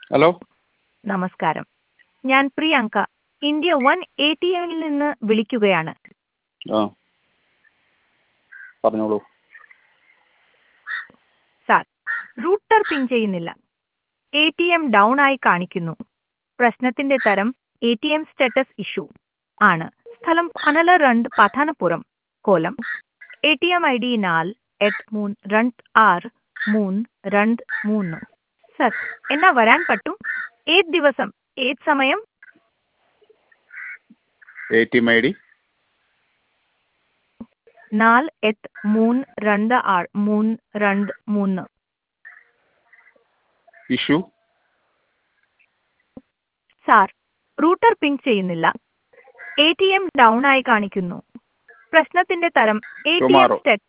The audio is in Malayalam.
ഹലോ നമസ്കാരം ഞാൻ Priyanka India one A T എമ്മിൽ നിന്ന് വിളിക്കുകയാണ് ആ പറഞ്ഞോളൂ സാർ റൂട്ടർ പിൻ ചെയ്യുന്നില്ല എ ടി എം ഡൗൺ ആയി കാണിക്കുന്നു പ്രശ്നത്തിന്റെ തരം A T M status issue ആണ് സ്ഥലം പനല രണ്ട് പഥാനപുരം കോലം A T M I D നാല് എട്ട് മൂന്ന് രണ്ട് ആറ് മൂന്ന് രണ്ട് മൂന്ന് സർ എന്നാ വരാൻ പറ്റും ഏത് ദിവസം ഏത് സമയം A T M I D നാല് എട്ട് മൂന്ന് രണ്ട് ആറ് മൂന്ന് രണ്ട് മൂന്ന് ഇഷ്യൂ സാർ റൂട്ടർ പിങ് ചെയ്യുന്നില്ല എ ടി എം ഡൗൺ ആയി കാണിക്കുന്നു പ്രശ്നത്തിന്റെ തരം എ ടി എം Tomorrow. സ്റ്റെറ്റ്